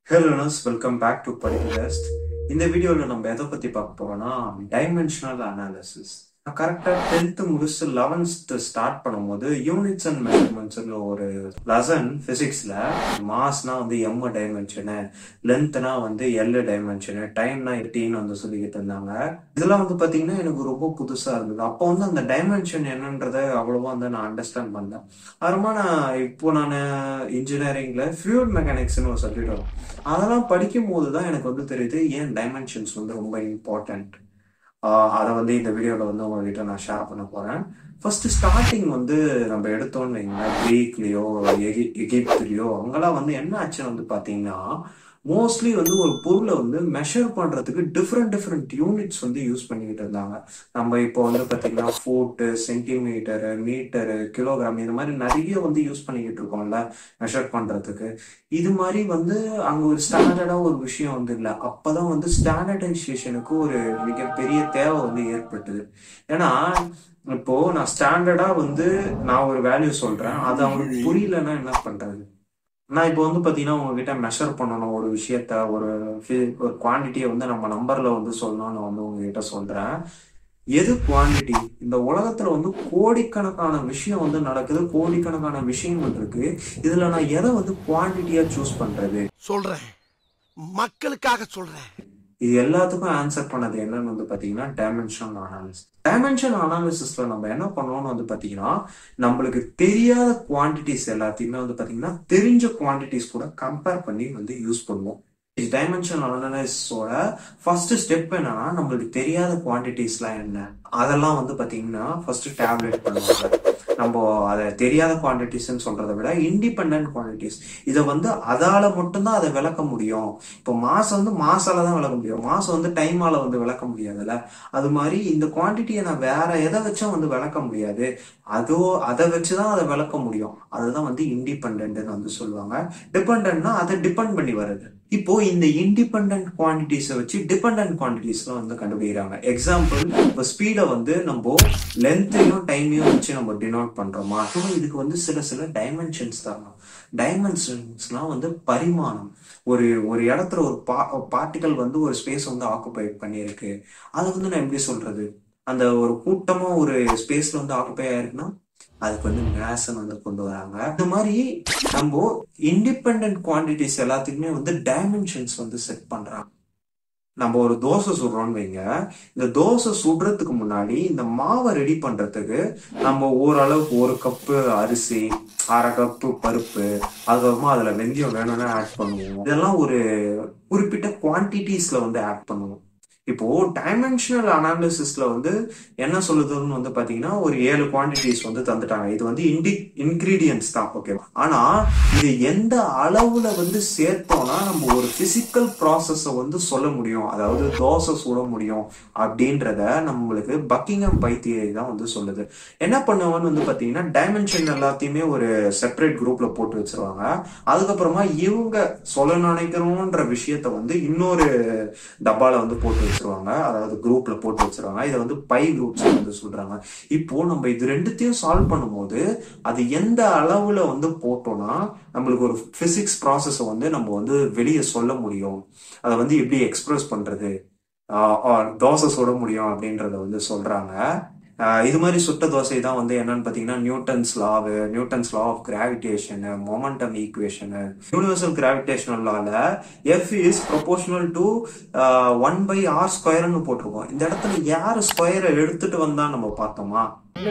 hello welcome back to படிக்கலஸ்ட் இந்த வீடியோவில் நம்ம எதை பற்றி பார்க்க போறோம்னா டைமென்ஷனல் அனாலிசிஸ் நான் கரெக்டாக டென்த்து முடிச்சு லெவன்த்து ஸ்டார்ட் பண்ணும்போது யூனிட்ஸ் அண்ட் மெஷர்மெண்ட்ஸ்னு ஒரு லெசன் ஃபிசிக்ஸில் மாஸ்னா வந்து எம் டைமென்ஷனு லென்த்னா வந்து எல் டைமென்ஷனு டைம்னா எட்டின்னு வந்து சொல்லிக்கிட்டு இருந்தாங்க இதெல்லாம் வந்து பார்த்தீங்கன்னா எனக்கு ரொம்ப புதுசாக இருந்தது அப்போ வந்து அந்த டைமென்ஷன் என்னன்றதை அவ்வளோவா வந்து நான் அண்டர்ஸ்டாண்ட் பண்ணேன் அப்புறமா நான் இப்போ நான் இன்ஜினியரிங்ல ஃபியூல் மெக்கானிக்ஸ்னு ஒரு சப்ஜெக்ட் வரும் அதெல்லாம் படிக்கும் போது தான் எனக்கு வந்து தெரியுது ஏன் டைமென்ஷன்ஸ் வந்து ரொம்ப இம்பார்ட்டன்ட் அதை வந்து இந்த வீடியோவில் வந்து உங்ககிட்ட நான் ஷேர் பண்ண போகிறேன் ஃபர்ஸ்ட் ஸ்டார்டிங் வந்து நம்ம எடுத்தோம்னு வைங்களேன் கிரீக்லேயோ எகி எகிப்துலேயோ அங்கெல்லாம் வந்து என்ன ஆச்சுன்னு வந்து பார்த்தீங்கன்னா மோஸ்ட்லி வந்து ஒரு பொருளை வந்து மெஷர் பண்றதுக்கு டிஃப்ரெண்ட் டிஃப்ரெண்ட் யூனிட்ஸ் வந்து யூஸ் பண்ணிக்கிட்டு இருந்தாங்க நம்ம இப்போ வந்து பார்த்தீங்கன்னா ஃபூட்டு சென்டிமீட்டரு மீட்டரு கிலோகிராம் இந்த மாதிரி நிறைய வந்து யூஸ் பண்ணிக்கிட்டு இருக்கோம்ல மெஷர் பண்றதுக்கு இது மாதிரி வந்து அங்க ஒரு ஸ்டாண்டர்டா ஒரு விஷயம் வந்து இல்லை அப்பதான் வந்து ஸ்டாண்டர்டைசேஷனுக்கு ஒரு மிகப்பெரிய தேவை வந்து ஏற்பட்டது ஏன்னா இப்போ நான் ஸ்டாண்டர்டா வந்து நான் ஒரு வேல்யூ சொல்றேன் அது அவங்களுக்கு புரியலன்னா என்ன பண்றது நான் இப்போ வந்து பார்த்தீங்கன்னா உங்ககிட்ட மெஷர் பண்ணணும் ஒரு விஷயத்த ஒரு ஒரு குவான்டிட்டியை வந்து நம்ம நம்பர்ல வந்து சொல்லணும்னு வந்து உங்ககிட்ட சொல்றேன் எது குவான்டிட்டி இந்த உலகத்துல வந்து கோடிக்கணக்கான விஷயம் வந்து நடக்குது கோடிக்கணக்கான விஷயங்கள் இருக்கு இதுல நான் எதை வந்து குவான்டிட்டியா சூஸ் பண்றது சொல்றேன் மக்களுக்காக சொல்றேன் இது எல்லாத்துக்கும் ஆன்சர் பண்ணது என்னன்னு வந்து பாத்தீங்கன்னா டைமென்ஷனல் அனாலிசிஸ் டைமென்ஷன் அனாலிசிஸ்ல நம்ம என்ன பண்ணோம்னு வந்து பாத்தீங்கன்னா நம்மளுக்கு தெரியாத குவான்டிட்டிஸ் எல்லாத்தையுமே வந்து பாத்தீங்கன்னா தெரிஞ்ச குவான்டிட்டிஸ் கூட கம்பேர் பண்ணி வந்து யூஸ் பண்ணுவோம் டைமென்ஷன் அனாலிசிஸோட ஃபர்ஸ்ட் ஸ்டெப் என்னன்னா நம்மளுக்கு தெரியாத குவான்டிட்டிஸ்லாம் என்ன அதெல்லாம் வந்து பாத்தீங்கன்னா ஃபர்ஸ்ட் டேப்லெட் பண்ணுவாங்க நம்ம அதை தெரியாத குவான்டிட்டிஸ்ன்னு சொல்றதை விட இண்டிபெண்ட் குவான்டிட்டிஸ் இதை வந்து அதால மட்டும்தான் அதை விளக்க முடியும் இப்போ மாசம் வந்து மாசால தான் விளக்க முடியும் மாசம் வந்து டைமால வந்து விளக்க முடியாதுல்ல அது மாதிரி இந்த குவான்டிட்டியை நான் வேற எதை வச்சும் வந்து விளக்க முடியாது அதோ அதை வச்சுதான் அதை விளக்க முடியும் அதுதான் வந்து இண்டிபெண்ட்னு வந்து சொல்லுவாங்க டிபெண்ட்னா அதை டிபெண்ட் பண்ணி வருது இப்போ இந்த இண்டிபெண்ட் குவான்டிட்டிஸை வச்சு டிபெண்ட் குவான்டிட்டிஸ்லாம் வந்து கண்டுபிடிக்கிறாங்க எக்ஸாம்பிள் இப்போ ஸ்பீடை வந்து நம்ம லென்த்தையும் டைமையும் வச்சு நம்ம டினோட் பண்றோமா இதுக்கு வந்து சில சில டைமென்ஷன்ஸ் தரணும் டைமென்ஷன்ஸ்லாம் வந்து பரிமாணம் ஒரு ஒரு இடத்துல ஒரு பா பார்ட்டிகல் வந்து ஒரு ஸ்பேஸ் வந்து ஆக்குபை பண்ணியிருக்கு அதை வந்து நான் எப்படி சொல்றது அந்த ஒரு கூட்டமா ஒரு ஸ்பேஸ்ல வந்து ஆக்குபை ஆயிருக்குன்னா அதுக்கு வந்து மேசன் வந்து கொண்டு வராங்க இந்த மாதிரி நம்ம இண்டிபெண்ட் குவான்டிட்டிஸ் எல்லாத்துக்குமே வந்து டைமென்ஷன்ஸ் வந்து செட் பண்றாங்க நம்ம ஒரு தோசை சுடுறோம்னு வைங்க இந்த தோசை சுடுறதுக்கு முன்னாடி இந்த மாவை ரெடி பண்றதுக்கு நம்ம ஓரளவுக்கு ஒரு கப்பு அரிசி அரை கப்பு பருப்பு அதுக்கப்புறமா அதுல வெந்தயம் வேணும்னா ஆட் பண்ணுவோம் இதெல்லாம் ஒரு குறிப்பிட்ட குவான்டிட்டிஸ்ல வந்து ஆட் பண்ணுவோம் இப்போ டைமென்ஷனல் அனாலிசிஸ்ல வந்து என்ன சொல்லுதுன்னு வந்து பாத்தீங்கன்னா ஒரு ஏழு குவான்டிட்டிஸ் வந்து தந்துட்டாங்க இது வந்து இன்டி இன்கிரீடியன்ஸ் தான் ஓகே ஆனா இது எந்த அளவுல வந்து சேர்த்தோம்னா நம்ம ஒரு பிசிக்கல் ப்ராசஸ வந்து சொல்ல முடியும் அதாவது தோசை சுட முடியும் அப்படின்றத நம்மளுக்கு பக்கிங்ஹாம் பைத்தியை தான் வந்து சொல்லுது என்ன பண்ணுவாங்கன்னு வந்து பாத்தீங்கன்னா டைமென்ஷன் எல்லாத்தையுமே ஒரு செப்பரேட் குரூப்ல போட்டு வச்சிருவாங்க அதுக்கப்புறமா இவங்க சொல்ல நினைக்கிறோன்ற விஷயத்த வந்து இன்னொரு டப்பால வந்து போட்டு வச்சிருவாங்க அதாவது குரூப்ல போட்டு வச்சிருவாங்க இதை வந்து பை குரூப்ஸ் வந்து சொல்றாங்க இப்போ நம்ம இது ரெண்டுத்தையும் சால்வ் பண்ணும்போது அது எந்த அளவுல வந்து போட்டோம்னா நம்மளுக்கு ஒரு பிசிக்ஸ் ப்ராசஸ வந்து நம்ம வந்து வெளியே சொல்ல முடியும் அதை வந்து எப்படி எக்ஸ்பிரஸ் பண்றது தோசை சுட முடியும் அப்படின்றத வந்து சொல்றாங்க இது மாதிரி சுட்ட தோசை தான் வந்து என்னன்னு பார்த்தீங்கன்னா Newton's law Newton's law of gravitation momentum equation universal gravitational லால F is proportional to one by R ஸ்கொயர்னு போட்டிருக்கோம் இந்த இடத்துல யார் ஸ்கொயரை எடுத்துட்டு வந்தா நம்ம பார்த்தோமா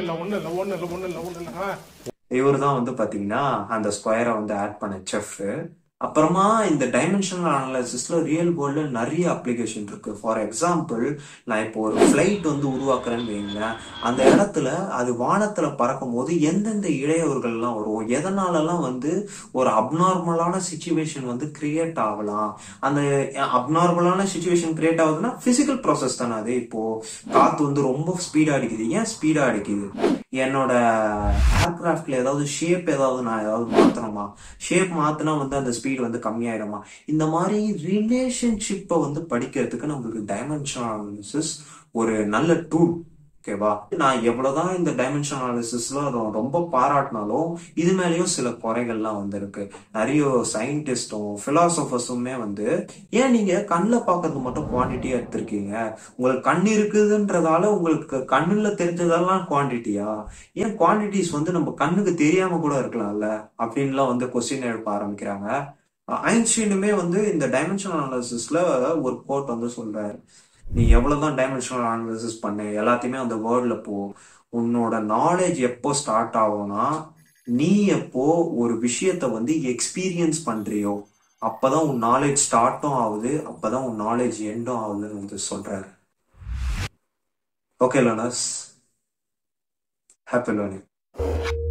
இவர் தான் வந்து பாத்தீங்கன்னா அந்த ஸ்கொயரை வந்து ஆட் பண்ண செஃப் அப்புறமா இந்த டைமென்ஷனல் அனாலிசிஸ்ல ரியல் வேர்ல்ட்ல நிறைய அப்ளிகேஷன் இருக்கு ஃபார் எக்ஸாம்பிள் நான் இப்போ ஒரு ஃபிளைட் வந்து உருவாக்குறேன்னு வைங்களேன் அந்த இடத்துல அது வானத்துல பறக்கும் போது எந்தெந்த இடையூறுகள்லாம் வரும் எதனாலலாம் வந்து ஒரு அப்நார்மலான சுச்சுவேஷன் வந்து கிரியேட் ஆகலாம் அந்த அப்நார்மலான சுச்சுவேஷன் கிரியேட் ஆகுதுன்னா பிசிக்கல் ப்ராசஸ் தானே அது இப்போ காத்து வந்து ரொம்ப ஸ்பீடா அடிக்குது ஏன் ஸ்பீடா அடிக்குது என்னோட ஏர்கிராஃப்ட்ல ஏதாவது ஷேப் ஏதாவது நான் ஏதாவது மாத்தணுமா ஷேப் மாத்தினா வந்து அந்த ஸ்பீட் வந்து கம்மியாயிடுமா இந்த மாதிரி ரிலேஷன்ஷிப்பை வந்து படிக்கிறதுக்கு நம்மளுக்கு டைமென்ஷனல் அனாலிசிஸ் ஒரு நல்ல டூல் ஓகேவா நான் எவ்வளவுதான் இந்த டைமென்ஷன் அனாலிசிஸ்ல ரொம்ப பாராட்டினாலும் இது மேலேயும் சில குறைகள்லாம் வந்திருக்கு நிறைய சயின்டிஸ்டும் பிலாசபர்ஸுமே வந்து ஏன் நீங்க கண்ணில் பார்க்கறது மட்டும் குவான்டிட்டியா எடுத்திருக்கீங்க உங்களுக்கு கண் இருக்குதுன்றதால உங்களுக்கு கண்ணுல தெரிஞ்சதெல்லாம் குவான்டிட்டியா ஏன் குவான்டிட்டிஸ் வந்து நம்ம கண்ணுக்கு தெரியாம கூட இருக்கலாம்ல அப்படின்லாம் வந்து கொஸ்டின் எழுப்ப ஆரம்பிக்கிறாங்க ஐன்ஸ்டீனுமே வந்து இந்த டைமென்ஷனல் அனாலிசிஸ்ல ஒரு கோட் வந்து சொல்றாரு நீ எவ்வளவுதான் டைமென்ஷனல் அனாலிசிஸ் பண்ணு எல்லாத்தையுமே அந்த வேர்ட்ல போ உன்னோட நாலேஜ் எப்போ ஸ்டார்ட் ஆகும்னா நீ எப்போ ஒரு விஷயத்த வந்து எக்ஸ்பீரியன்ஸ் பண்றியோ அப்பதான் உன் நாலேஜ் ஸ்டார்ட்டும் ஆகுது அப்பதான் உன் நாலேஜ் எண்டும் ஆகுதுன்னு வந்து சொல்றாரு ஓகே லேர்னர்ஸ் ஹாப்பி லேர்னிங்